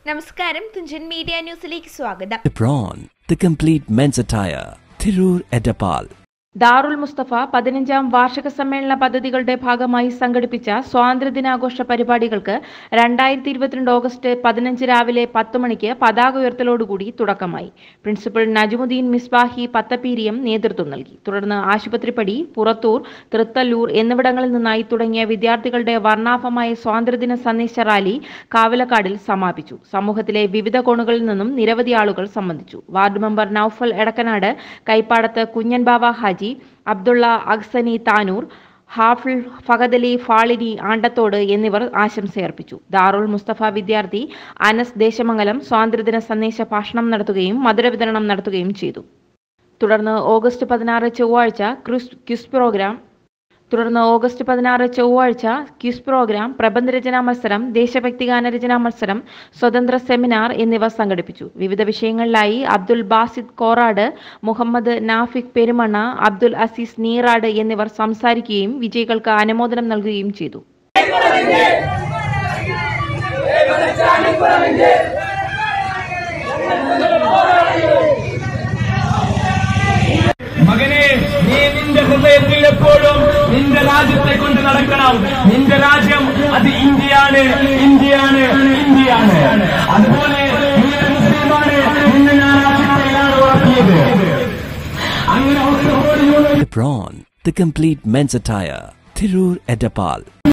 നമസ്കാരം തുഞ്ചൻ മീഡിയ ന്യൂസിലേക്ക് സ്വാഗതം Prawn, the complete men's attire. Thirur Edapal. ദാറുൽ മുസ്തഫ പതിനഞ്ചാം വാർഷിക സമ്മേളന പദ്ധതികളുടെ ഭാഗമായി സംഘടിപ്പിച്ച സ്വാതന്ത്ര്യദിനാഘോഷ പരിപാടികൾക്ക് രണ്ടായിരത്തി ഇരുപത്തിരണ്ട് ഓഗസ്റ്റ് പതിനഞ്ച് രാവിലെ പത്ത് മണിക്ക് പതാക ഉയർത്തലോടുകൂടി തുടക്കമായി പ്രിൻസിപ്പൽ നജുമുദ്ദീൻ മിസ്ബാഹി പത്തപ്പീരിയം നേതൃത്വം നൽകി തുടർന്ന് ആശുപത്രിപ്പടി പുറത്തൂർ തൃത്തല്ലൂർ എന്നിവിടങ്ങളിൽ നിന്നായി തുടങ്ങിയ വിദ്യാർത്ഥികളുടെ വർണ്ണാഭമായ സ്വാതന്ത്ര്യദിന സന്ദേശ റാലി കാവലക്കാടിൽ സമാപിച്ചു സമൂഹത്തിലെ വിവിധ കോണുകളിൽ നിന്നും നിരവധി ആളുകൾ സംബന്ധിച്ചു വാർഡ് മെമ്പർ നൌഫൽ എടക്കനാട് കൈപ്പാടത്ത് കുഞ്ഞൻ ബാവ ഹാജി അബ്ദുള്ള അഹ്സനി താനൂർ ഹാഫിൾ ഫഹദലി ഫാളിനി ആണ്ടത്തോട് എന്നിവർ ആശംസയർപ്പിച്ചു ദാറുൽ മുസ്തഫ വിദ്യാർത്ഥി അനസ് ദേശമംഗലം സ്വാതന്ത്ര്യദിന സന്ദേശ ഭാഷണം നടത്തുകയും മധുരവിതരണം നടത്തുകയും ചെയ്തു തുടർന്ന് ഓഗസ്റ്റ് പതിനാറ് ചൊവ്വാഴ്ച ക്രിസ് ക്വിസ് പ്രോഗ്രാം തുടർന്ന് ഓഗസ്റ്റ് പതിനാറ് ചൊവ്വാഴ്ച ക്വിസ് പ്രോഗ്രാം പ്രബന്ധരചനാ മത്സരം ദേശഭക്തി ഗാനരചനാ മത്സരം സ്വതന്ത്ര സെമിനാർ എന്നിവ സംഘടിപ്പിച്ചു വിവിധ വിഷയങ്ങളിലായി അബ്ദുൽ ബാസിദ് കോറാട് മുഹമ്മദ് നാഫിക് പെരുമണ്ണ അബ്ദുൽ അസീസ് നീറാട് എന്നിവർ സംസാരിക്കുകയും വിജയികൾക്ക് അനുമോദനം നൽകുകയും ചെയ്തു മകനെ നീ നിന്റെ ഹൃദയത്തിൽ എപ്പോഴും നിന്റെ രാജ്യത്തെ കൊണ്ട് നടക്കണം നിന്റെ രാജ്യം അത് ഇന്ത്യയാണ് ഇന്ത്യയാണ് ഇന്ത്യയാണ് അതുപോലെ നീ ഒരു മുസ്ലിമാണ് നിന്നെ ഞാൻ ആ ചിട്ടയിലാണ് വളർത്തിയത് അങ്ങനെ ഒറ്റ The Prawn, the complete men's attire. Thirur Edapal.